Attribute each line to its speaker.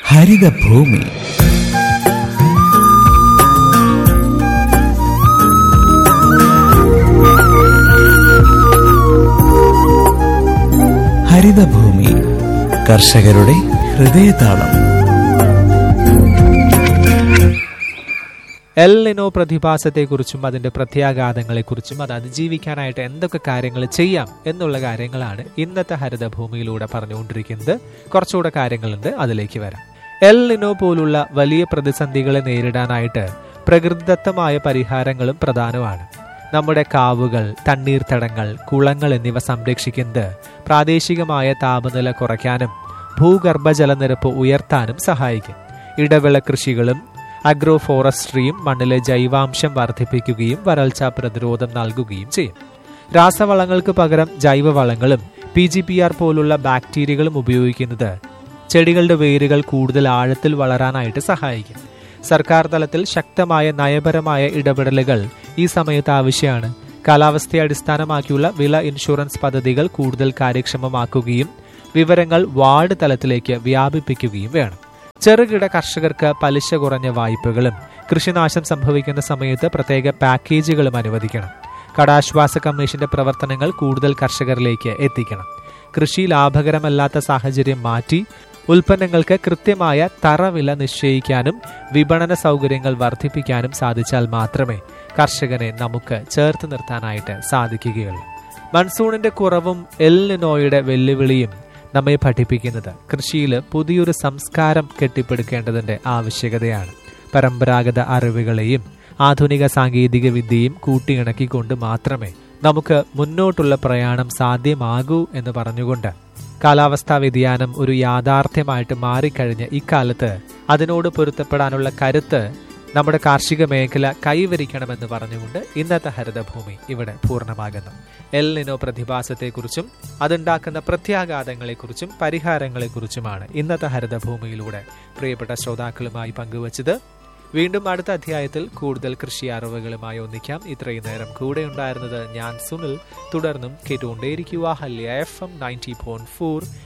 Speaker 1: ഹരിതഭൂമി ഹരിതഭൂമി കർഷകരുടെ ഹൃദയതാളം
Speaker 2: എൽ നിനോ പ്രതിഭാസത്തെക്കുറിച്ചും അതിന്റെ പ്രത്യാഘാതങ്ങളെക്കുറിച്ചും അത് അതിജീവിക്കാനായിട്ട് എന്തൊക്കെ കാര്യങ്ങൾ ചെയ്യാം എന്നുള്ള കാര്യങ്ങളാണ് ഇന്നത്തെ ഹരിതഭൂമിയിലൂടെ പറഞ്ഞുകൊണ്ടിരിക്കുന്നത് കുറച്ചുകൂടെ കാര്യങ്ങളുണ്ട് അതിലേക്ക് വരാം എൽ നിനോ പോലുള്ള വലിയ പ്രതിസന്ധികളെ നേരിടാനായിട്ട് പ്രകൃതിദത്തമായ പരിഹാരങ്ങളും പ്രധാനമാണ് നമ്മുടെ കാവുകൾ തണ്ണീർത്തടങ്ങൾ കുളങ്ങൾ എന്നിവ സംരക്ഷിക്കുന്നത് പ്രാദേശികമായ താപനില കുറയ്ക്കാനും ഭൂഗർഭ ജലനിരപ്പ് ഉയർത്താനും സഹായിക്കും ഇടവിള കൃഷികളും അഗ്രോ ഫോറസ്ട്രിയും മണ്ണിലെ ജൈവാംശം വർദ്ധിപ്പിക്കുകയും വരൾച്ച പ്രതിരോധം നൽകുകയും ചെയ്യും രാസവളങ്ങൾക്ക് പകരം ജൈവവളങ്ങളും പി ജി പി ആർ പോലുള്ള ബാക്ടീരിയകളും ഉപയോഗിക്കുന്നത് ചെടികളുടെ വേരുകൾ കൂടുതൽ ആഴത്തിൽ വളരാനായിട്ട് സഹായിക്കും സർക്കാർ തലത്തിൽ ശക്തമായ നയപരമായ ഇടപെടലുകൾ ഈ സമയത്ത് ആവശ്യമാണ് കാലാവസ്ഥയെ അടിസ്ഥാനമാക്കിയുള്ള വിള ഇൻഷുറൻസ് പദ്ധതികൾ കൂടുതൽ കാര്യക്ഷമമാക്കുകയും വിവരങ്ങൾ വാർഡ് തലത്തിലേക്ക് വ്യാപിപ്പിക്കുകയും വേണം ചെറുകിട കർഷകർക്ക് പലിശ കുറഞ്ഞ വായ്പകളും കൃഷിനാശം സംഭവിക്കുന്ന സമയത്ത് പ്രത്യേക പാക്കേജുകളും അനുവദിക്കണം കടാശ്വാസ കമ്മീഷന്റെ പ്രവർത്തനങ്ങൾ കൂടുതൽ കർഷകരിലേക്ക് എത്തിക്കണം കൃഷി ലാഭകരമല്ലാത്ത സാഹചര്യം മാറ്റി ഉൽപ്പന്നങ്ങൾക്ക് കൃത്യമായ തറവില നിശ്ചയിക്കാനും വിപണന സൗകര്യങ്ങൾ വർദ്ധിപ്പിക്കാനും സാധിച്ചാൽ മാത്രമേ കർഷകനെ നമുക്ക് ചേർത്ത് നിർത്താനായിട്ട് സാധിക്കുകയുള്ളൂ മൺസൂണിന്റെ കുറവും എൽനിനോയുടെ വെല്ലുവിളിയും നമ്മെ പഠിപ്പിക്കുന്നത് കൃഷിയിൽ പുതിയൊരു സംസ്കാരം കെട്ടിപ്പടുക്കേണ്ടതിന്റെ ആവശ്യകതയാണ് പരമ്പരാഗത അറിവുകളെയും ആധുനിക സാങ്കേതിക വിദ്യയും കൂട്ടിയിണക്കിക്കൊണ്ട് മാത്രമേ നമുക്ക് മുന്നോട്ടുള്ള പ്രയാണം സാധ്യമാകൂ എന്ന് പറഞ്ഞുകൊണ്ട് കാലാവസ്ഥാ വ്യതിയാനം ഒരു യാഥാർത്ഥ്യമായിട്ട് മാറിക്കഴിഞ്ഞ ഇക്കാലത്ത് അതിനോട് പൊരുത്തപ്പെടാനുള്ള കരുത്ത് നമ്മുടെ കാർഷിക മേഖല കൈവരിക്കണമെന്ന് പറഞ്ഞുകൊണ്ട് ഇന്നത്തെ ഹരിതഭൂമി ഇവിടെ പൂർണ്ണമാകുന്നു എല്ലിനോ പ്രതിഭാസത്തെക്കുറിച്ചും അതുണ്ടാക്കുന്ന പ്രത്യാഘാതങ്ങളെക്കുറിച്ചും പരിഹാരങ്ങളെക്കുറിച്ചുമാണ് ഇന്നത്തെ ഹരിതഭൂമിയിലൂടെ പ്രിയപ്പെട്ട ശ്രോതാക്കളുമായി പങ്കുവച്ചത് വീണ്ടും അടുത്ത അധ്യായത്തിൽ കൂടുതൽ കൃഷി അറിവുകളുമായി ഒന്നിക്കാം ഇത്രയും നേരം കൂടെ ഉണ്ടായിരുന്നത് ഞാൻ സുനിൽ തുടർന്നും കേട്ടുകൊണ്ടേയിരിക്കുക ഹല്യ F M ninety point four